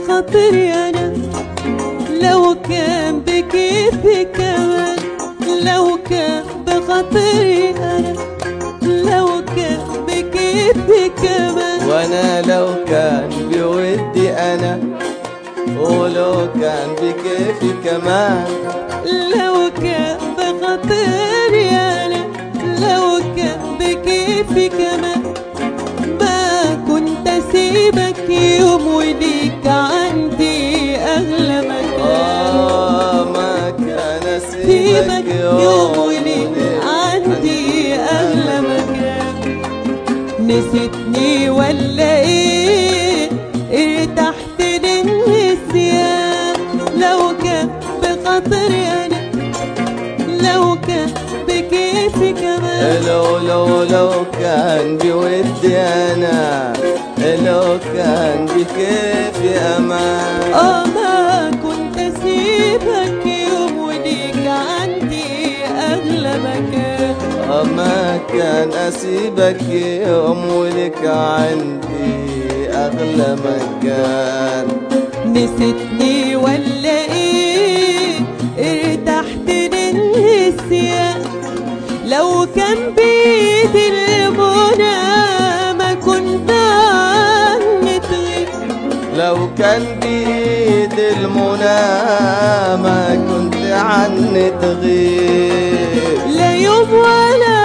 بخاطري انا لو كان بكيفي كمان لو كان بخاطري انا لو كان بكيفي كمان وانا لو كان بودي انا ولو كان بكيفي كمان لو كان بخاطري انا لو كان بكيفي كمان ما كنت اسيبك يوم وليك عندي اغلى مكان آه ما كان سيبك اسيبك يوم وليك وليك عندي اغلى مكان نسيتني ولا ايه ارتحت للنسيان لو كان بخاطري انا لو كان بكيفي كمان لو لو لو كان بودي انا لو كان بكيفي امان اه ما كنت اسيبك يوم وليك عندي اغلى مكان آه ما كان اسيبك يوم ولك عندي اغلى مكان نسيتني ولا ايه ارتحت للنسيان لو كان بيدي المنى ما كنت عني تغيب لو كان بيد المنى ما كنت عني تغيب لا يوم ولا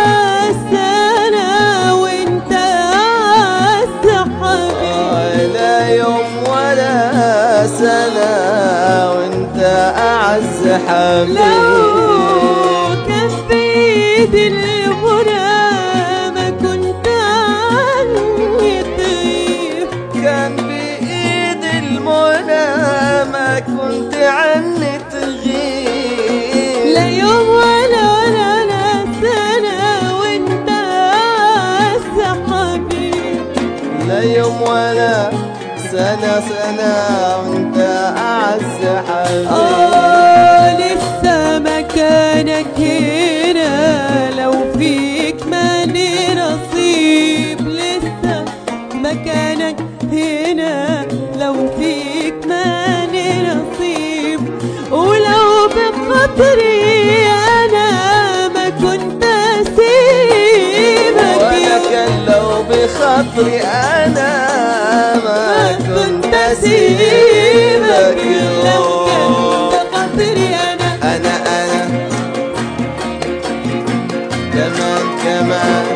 سنة وانت أعز حبيب آه لا يوم ولا سنة وانت أعز لو حبيب كان بيدي المنى ما كنت عني تغيب كان بإيد المنى ما كنت عني تغيب لا يوم ولا ولا لا سنة وانت أعز حبيب لا يوم ولا سنة سنة وانت أعز حبيب آه لسه مكانك هنا لو فيك مالي نصيب لسه مكانك هنا لو فيك مالي نصيب ولو بخاطري أنا ما كنت أسيبك وانا كان لو بخاطري انا ما كنت اسيبك لو كان بخاطري أنا انا انا كمان كمان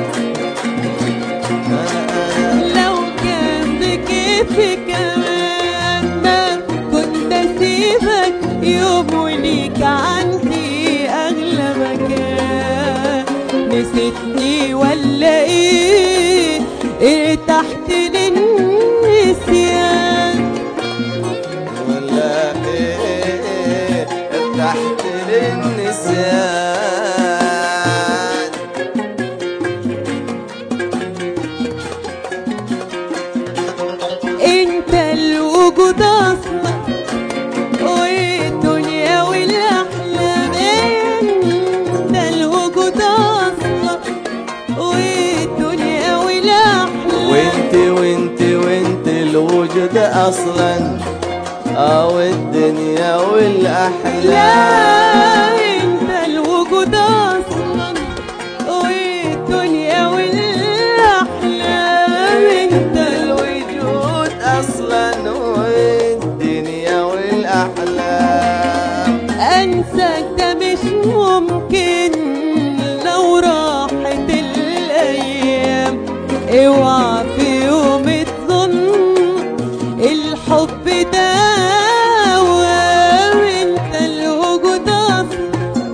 انا انا لو كان بكيفي كمان ما كنت اسيبك يوم وليك عندي اغلى مكان نسيتني ولا ايه ارتحت للنسيان ولا ايه ارتحت للنسيان انت الوجود اصلا والدنيا والاحلام انت الوجود اصلا والدنيا والاحلام وانت وانت وانت الوجود اصلا او الدنيا لا والاحلام انت الوجود اصلا والدنيا والاحلام انت الوجود اصلا والدنيا والاحلام انساك ده مش ممكن لو راحت الايام اوعى في يوم تظن الحب ده وانت الوجود اصلا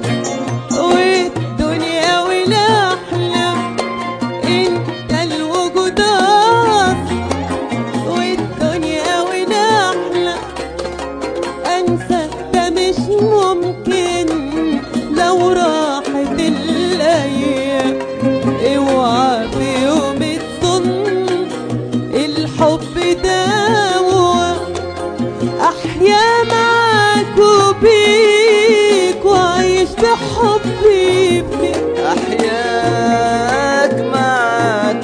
والدنيا والاحلام انت الوجود اصلا والدنيا والاحلام انسى ده مش ممكن لو راحت الايام اوعى في يوم تظن الحب ده احيا معاك وبيك وعيش بحبي فيك احياك معك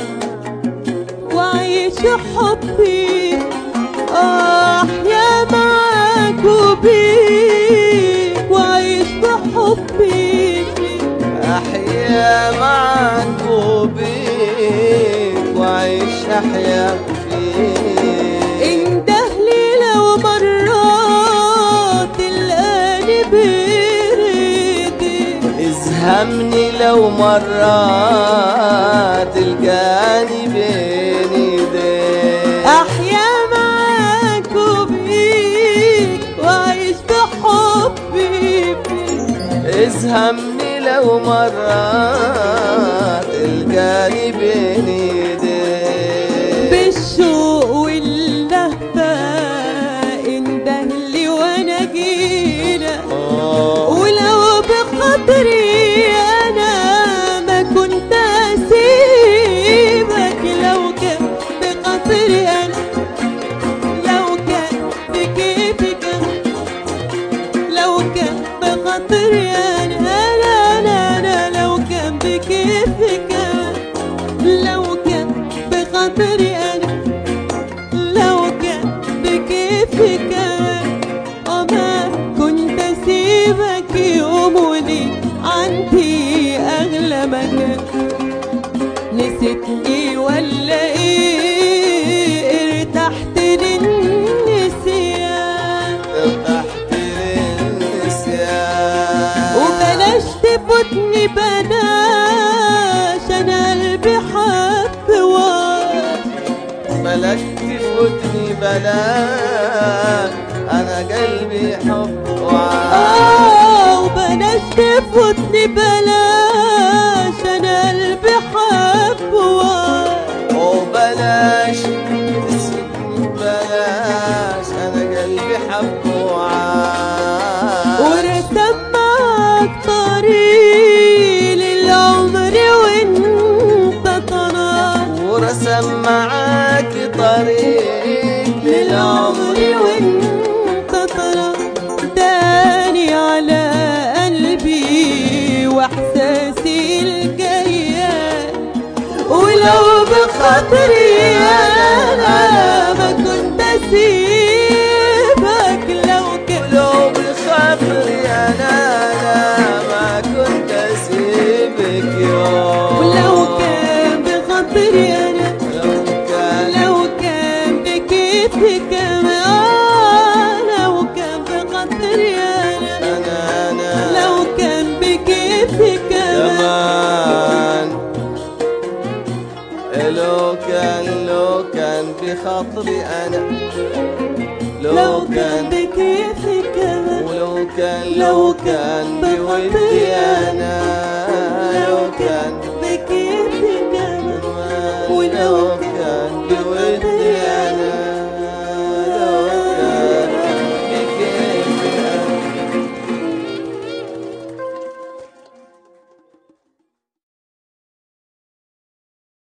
أحيا فيك انده لي لو مرات تلقاني بيدي ازهمني لو مرات تلقاني بين ايديك احيا معاك وبيك واعيش بحبي فيك ازهمني لو مرات تلقاني بين ايديك بالشوق واللهفة اندهلي وانا جيلك آه. ولو بخاطري انا ما كنت اسيبك لو كان بخاطري انا لو كان بكيفك لو كان بخاطري انا انا انا انا لو كان بكيفك لو كان بخاطري انا لو كان بكيفك وما كنت اسيبك يوم ولي عندي اغلى مكان نسيتني ولا ايه ارتحت للنسيان تحت النسيان وبلاش تفوتني بلاش انا قلبي حب وقت بلاش تفوتني بلاش انا قلبي حب وعاد اه وبلاش تفوتني بلاش انا قلبي حب وقت وبلاش تسيبني بلاش انا قلبي حب وعاد ورسم معاك طريق للعمر وانت طلعت ورسم معاك طريق للعمر للعمر وانت طلعت داني على قلبي واحساسي الجياد ولو بخاطري انا ما كنت اسيبك لو كان ولو بخاطري انا انا ما كنت اسيبك يوم ولو كان بخاطري انا لو كان لو كان بكيفي كمان لو كان بخاطري انا انا انا لو كان بكيفي كمان كمان لو كان لو كان بخاطري انا لو كان بكيفي كمان ولو كان لو لو كان كان بخاطري بودي أنا. انا لو لو كان كان بكيفي كمان ولو ولو كان بودي